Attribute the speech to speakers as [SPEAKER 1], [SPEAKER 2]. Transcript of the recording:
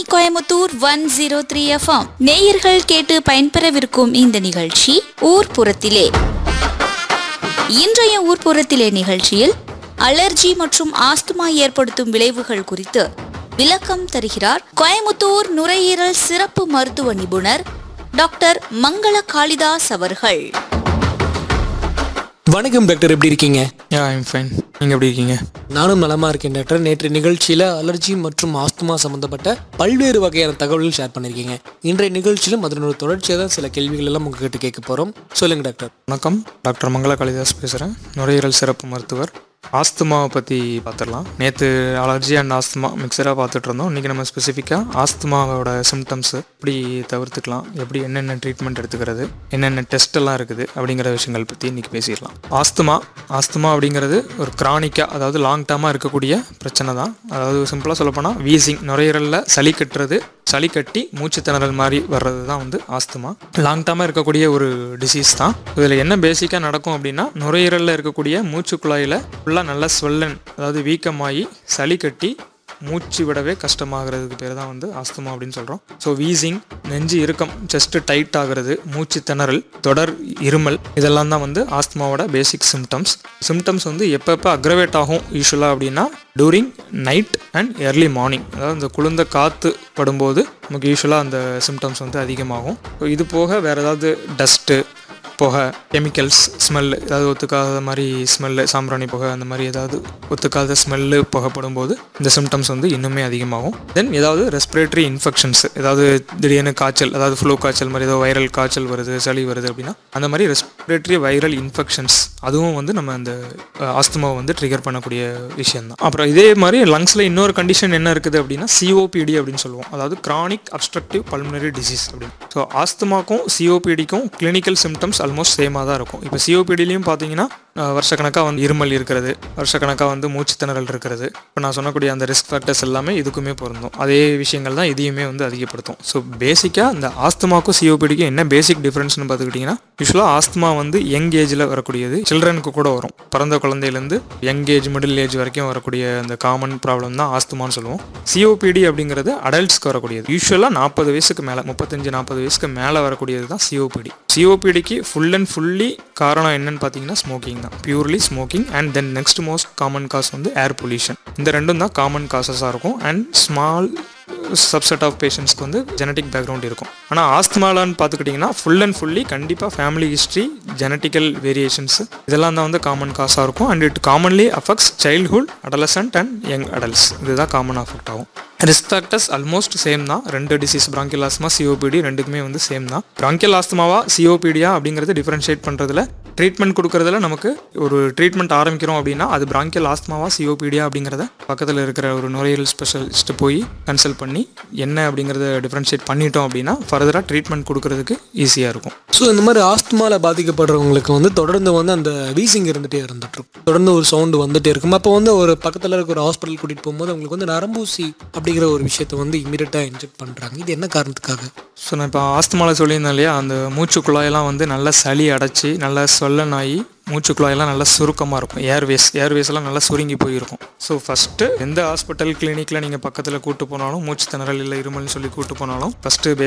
[SPEAKER 1] Coimbatore one zero three FM நேயர்கள் கேட்டு பயன்பெறவிருக்கும் இந்த நிகழ்ச்சி ஊர்ப்புறத்திலே இன்றைய ஊர்ப்புறத்திலே நிகழ்ச்சியில் அலர்ஜி மற்றும் ஆஸ்துமா ஏற்படுத்தும் விளைவுகள் குறித்து விளக்கம் தருகிறார் கோயமுத்தூர் நுரையீரல் சிறப்பு மருத்துவ நிபுணர் டாக்டர் மங்கள காளிதாஸ் அவர்கள்
[SPEAKER 2] வணக்கம் டாக்டர் எப்படி இருக்கீங்க
[SPEAKER 3] யா ஐம் ஃபைன் நீங்கள் எப்படி இருக்கீங்க
[SPEAKER 2] நானும் நலமா இருக்கேன் டாக்டர் நேற்று நிகழ்ச்சியில அலர்ஜி மற்றும் ஆஸ்துமா சம்பந்தப்பட்ட பல்வேறு வகையான தகவல்கள் ஷேர் பண்ணியிருக்கீங்க இன்றைய நிகழ்ச்சியிலும் அதனோட தொடர்ச்சியாக தான் சில கேள்விகள் எல்லாம் உங்ககிட்ட கேட்க போறோம் சொல்லுங்க டாக்டர்
[SPEAKER 3] வணக்கம் டாக்டர் மங்கள காளிதாஸ் பேசுகிறேன் நுரையீரல் சிறப்பு மருத்துவர் ஆஸ்துமாவை பற்றி பார்த்துடலாம் நேற்று அலர்ஜி அண்ட் ஆஸ்துமா மிக்சராக பார்த்துட்டு இருந்தோம் இன்றைக்கி நம்ம ஸ்பெசிஃபிக்காக ஆஸ்துமாவோட சிம்டம்ஸ் எப்படி தவிர்த்துக்கலாம் எப்படி என்னென்ன ட்ரீட்மெண்ட் எடுத்துக்கிறது என்னென்ன டெஸ்ட் எல்லாம் இருக்குது அப்படிங்கிற விஷயங்கள் பற்றி இன்றைக்கி பேசிடலாம் ஆஸ்துமா ஆஸ்துமா அப்படிங்கிறது ஒரு கிரானிக்காக அதாவது லாங் டேர்மாக இருக்கக்கூடிய பிரச்சனை தான் அதாவது சிம்பிளாக சொல்லப்போனால் வீசிங் நுரையீரலில் சளி கட்டுறது சளி கட்டி மூச்சு திணறல் மாதிரி வர்றது தான் வந்து ஆஸ்துமா லாங் டேர்மாக இருக்கக்கூடிய ஒரு டிசீஸ் தான் இதில் என்ன பேசிக்காக நடக்கும் அப்படின்னா நுரையீரலில் இருக்கக்கூடிய மூச்சு குழாயில் ஃபுல்லாக நல்லா ஸ்வெல்லன் அதாவது வீக்கமாகி சளி கட்டி மூச்சு விடவே கஷ்டமாகிறதுக்கு பேர் தான் வந்து ஆஸ்துமா அப்படின்னு சொல்கிறோம் ஸோ வீசிங் நெஞ்சு இறுக்கம் செஸ்ட் டைட் ஆகிறது மூச்சு திணறல் தொடர் இருமல் இதெல்லாம் தான் வந்து ஆஸ்துமாவோட பேசிக் சிம்டம்ஸ் சிம்டம்ஸ் வந்து எப்பப்போ அக்ரவேட் ஆகும் யூஸ்வலாக அப்படின்னா during night and early morning அதாவது இந்த குளிர்ந்த காற்று படும்போது நமக்கு யூஸ்வலாக அந்த சிம்டம்ஸ் வந்து அதிகமாகும் ஸோ இது போக வேறு ஏதாவது டஸ்ட்டு புகை கெமிக்கல்ஸ் ஸ்மெல் ஏதாவது ஒத்துக்காத மாதிரி ஸ்மெல்லு சாம்பிராணி புகை அந்த மாதிரி ஏதாவது ஒத்துக்காத ஸ்மெல்லு புகைப்படும் போது இந்த சிம்டம்ஸ் வந்து இன்னுமே அதிகமாகும் தென் ஏதாவது ரெஸ்பிரேட்டரி இன்ஃபெக்ஷன்ஸ் ஏதாவது திடீர்னு காய்ச்சல் அதாவது ஃப்ளூ காய்ச்சல் மாதிரி ஏதோ வைரல் காய்ச்சல் வருது சளி வருது அப்படின்னா அந்த மாதிரி ரெஸ்பிரேட்டரி வைரல் இன்ஃபெக்ஷன்ஸ் அதுவும் வந்து நம்ம அந்த ஆஸ்துமாவை வந்து ட்ரிகர் பண்ணக்கூடிய விஷயம் தான் அப்புறம் இதே மாதிரி லங்ஸில் இன்னொரு கண்டிஷன் என்ன இருக்குது அப்படின்னா சிஓபிடி அப்படின்னு சொல்லுவோம் அதாவது கிரானிக் அப்ஸ்ட்ரக்டிவ் பல்மனரி டிசீஸ் அப்படின்னு ஸோ ஆஸ்துமாக்கும் சிஓபிடிக்கும் கிளினிக்கல் சிம்டம்ஸ் ஆல்மோஸ்ட் சேமாக தான் இருக்கும் இப்போ சிஓபிடிலையும் பார்த்தீங்கன்னா அஹ், வருஷக்கணக்காக வந்து இருமல் இருக்கிறது வருஷக்கணக்காக வந்து மூச்சு திணறல் இருக்கிறது இப்போ நான் சொன்னக்கூடிய அந்த ரிஸ்க் ஃபேக்டர்ஸ் எல்லாமே இதுக்குமே பொருந்தும் அதே விஷயங்கள் தான் இதையுமே வந்து அதிகப்படுத்தும் ஸோ பேசிக்காக இந்த ஆஸ்துமாக்கும் சிஓபிடிக்கும் என்ன பேசிக் டிஃப்ரென்ஸ்னு பார்த்துக்கிட்டிங்கன்னா யூஸ்வலாக ஆஸ்துமா வந்து யங் ஏஜில் வரக்கூடியது சில்ட்ரனுக்கு கூட வரும் பிறந்த குழந்தையிலேருந்து யங் ஏஜ் மிடில் ஏஜ் வரைக்கும் வரக்கூடிய அந்த காமன் ப்ராப்ளம் தான் ஆஸ்துமான்னு சொல்லுவோம் சிஓபிடி அப்படிங்கிறது அடல்ட்ஸ்க்கு வரக்கூடியது யூஸ்வலாக நாற்பது வயசுக்கு மேலே முப்பத்தஞ்சு நாற்பது வயசுக்கு மேலே வரக்கூடியது தான் சிஓபிடி சிஓபிடிக்கு ஃபுல் அண்ட் ஃபுல்லி காரணம் என்னன்னு பார்த்தீங்கன்னா ஸ்மோக்கிங் தான் purely smoking and then next most common cause வந்து ஏர் பொல்யூஷன் இந்த ரெண்டும் தான் காமன் காசஸாக இருக்கும் அண்ட் ஸ்மால் சப்செட் ஆஃப் பேஷண்ட்ஸ்க்கு வந்து ஜெனட்டிக் பேக்ரவுண்ட் இருக்கும் ஆனால் ஆஸ்துமாலான்னு பார்த்துக்கிட்டிங்கன்னா ஃபுல் அண்ட் ஃபுல்லி கண்டிப்பாக ஃபேமிலி ஹிஸ்ட்ரி ஜெனட்டிக்கல் வேரியேஷன்ஸ் இதெல்லாம் தான் வந்து காமன் காசாக இருக்கும் and it commonly affects childhood adolescent and young adults இதுதான் காமன் அஃபெக்ட் ஆகும் ரிஸ்க் ஃபேக்டர்ஸ் ஆல்மோஸ்ட் சேம் தான் ரெண்டு டிசீஸ் பிராங்கியல் ஆஸ்துமா சிஓபிடி ரெண்டுக்குமே வந்து சேம் தான் பிராங்கியல் ஆஸ்துமாவா சிஓபிடியா அப்படிங்கிறது டிஃபரன்ஷியேட் பண்ணுறதுல ட்ரீட்மெண்ட் கொடுக்கறதுல நமக்கு ஒரு ட்ரீட்மெண்ட் ஆரம்பிக்கிறோம் அப்படின்னா அது பிராங்கியல் ஆஸ்துமாவா சிஓபிடியா அப்படிங்கிறத பக்கத்தில் இருக்கிற ஒரு நுரையீரல் ஸ்பெஷலிஸ்ட் போய் கன்சல்ட் பண்ணி என்ன அப்படிங்கிறத டிஃபரன்ஷியேட் பண்ணிட்டோம் அப்படின்னா ஃபர்தராக ட்ரீட்மெண்ட் கொடுக்கறதுக்கு ஈஸியாக இருக்கும்
[SPEAKER 2] ஸோ இந்த மாதிரி ஆஸ்துமால பாதிக்கப்படுறவங்களுக்கு வந்து தொடர்ந்து வந்து அந்த வீசிங் இருந்துட்டே இருந்துட்டு இருக்கும் தொடர்ந்து ஒரு சவுண்டு வந்துட்டே இருக்கும் அப்போ வந்து ஒரு பக்கத்தில் இருக்க ஒரு ஹாஸ்பிட்டல் கூட்டிட்டு போகும்போது அவங்களுக்கு வந்து நரம்பூசி அப்படிங்கிற ஒரு விஷயத்தை வந்து இமீடியட்டாக இன்ஜெக்ட் பண்ணுறாங்க இது என்ன காரணத்துக்காக
[SPEAKER 3] ஸோ நான் இப்போ ஆஸ்துமாவில் சொல்லியிருந்தேன் இல்லையா அந்த மூச்சு குழாயெல்லாம் வந்து நல்லா சளி அடைச்சி நல்லா சொல்லனாகி மூச்சு குழாயெல்லாம் நல்லா சுருக்கமாக இருக்கும் ஏர்வேஸ் ஏர்வேஸ் எல்லாம் நல்லா சுருங்கி போயிருக்கும் ஸோ ஃபஸ்ட்டு எந்த ஹாஸ்பிட்டல் கிளினிக்கில் நீங்கள் பக்கத்தில் கூட்டு போனாலும் மூச்சு திணறல் இல்லை இருமல்னு சொல்லி கூட்டு போனாலும் ஃபஸ்ட்டு